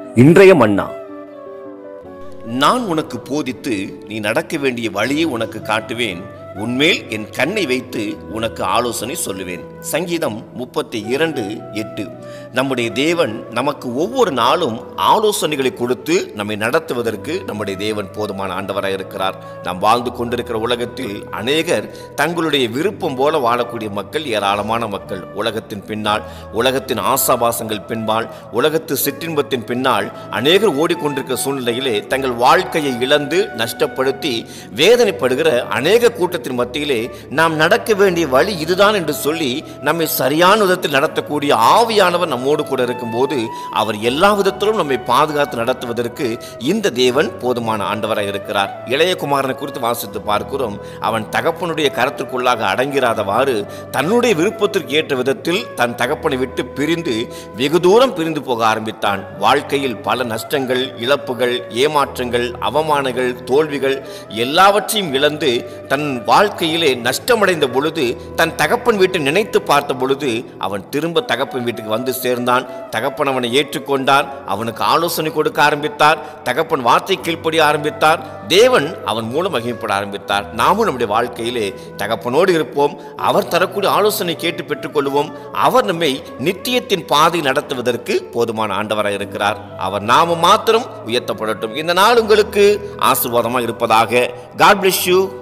இன்றைய மன்னா நான் உனக்கு போதித்து நீ நடக்க வேண்டிய வழியை உனக்கு காட்டுவேன் உன்மேல் என் கண்ணை வைத்து உனக்கு ஆலோசனை சொல்லுவேன் சங்கீதம் முப்பத்தி இரண்டு எட்டு நம்முடைய தேவன் நமக்கு ஒவ்வொரு நாளும் ஆலோசனைகளை கொடுத்து நம்மை நடத்துவதற்கு நம்முடைய தேவன் போதுமான ஆண்டவராக இருக்கிறார் நாம் வாழ்ந்து கொண்டிருக்கிற உலகத்தில் அநேகர் தங்களுடைய விருப்பம் போல வாழக்கூடிய மக்கள் ஏராளமான மக்கள் உலகத்தின் பின்னால் உலகத்தின் ஆசாபாசங்கள் பின்பால் உலகத்து சிற்றின்பத்தின் பின்னால் அநேகர் ஓடிக்கொண்டிருக்கிற சூழ்நிலையிலே தங்கள் வாழ்க்கையை இழந்து நஷ்டப்படுத்தி வேதனைப்படுகிற அநேக கூட்டத்தின் மத்தியிலே நாம் நடக்க வேண்டிய வழி இதுதான் என்று சொல்லி நம்மை சரியான விதத்தில் நடத்தக்கூடிய ஆவியானவர் நம்மோடு கூட இருக்கும்போது அவர் எல்லா விதத்திலும் நம்மை பாதுகாத்து நடத்துவதற்கு இந்த தேவன் போதுமான ஆண்டவராக இருக்கிறார் இளைய குமாரனை குறித்து வாசித்து பார்க்கிறோம் அவன் தகப்பனுடைய கரத்திற்குள்ளாக அடங்கிறாதவாறு தன்னுடைய விருப்பத்திற்கு ஏற்ற விதத்தில் தன் தகப்பனை விட்டு பிரிந்து வெகு தூரம் பிரிந்து போக ஆரம்பித்தான் வாழ்க்கையில் பல நஷ்டங்கள் இழப்புகள் ஏமாற்றங்கள் அவமானங்கள் தோல்விகள் எல்லாவற்றையும் இழந்து தன் வாழ்க்கையிலே நஷ்டமடைந்த பொழுது தன் தகப்பன் வீட்டை நினைத்து பார்த்த பொழுது அவன் திரும்ப தகப்பன் வீட்டுக்கு வந்து சேர்ந்தான் தகப்பன் அவனை ஏற்றுக்கொண்டார் அவனுக்கு ஆலோசனை கொடுக்க ஆரம்பித்தார் தகப்பன் வார்த்தை கீழ்ப்படிய ஆரம்பித்தார் தேவன் அவன் மூலம் மகிமைப்பட ஆரம்பித்தார் நாமும் நம்முடைய வாழ்க்கையிலே தகப்பனோடு இருப்போம் அவர் தரக்கூடிய ஆலோசனை கேட்டு பெற்றுக்கொள்வோம் அவர் நம்மை நித்தியத்தின் பாதை நடத்துவதற்கு போதுமான ஆண்டவராக இருக்கிறார் அவர் நாம மாத்திரம் உயர்த்தப்படட்டும் இந்த நாள் உங்களுக்கு ஆசீர்வாதமாக இருப்பதாக காட் bless யூ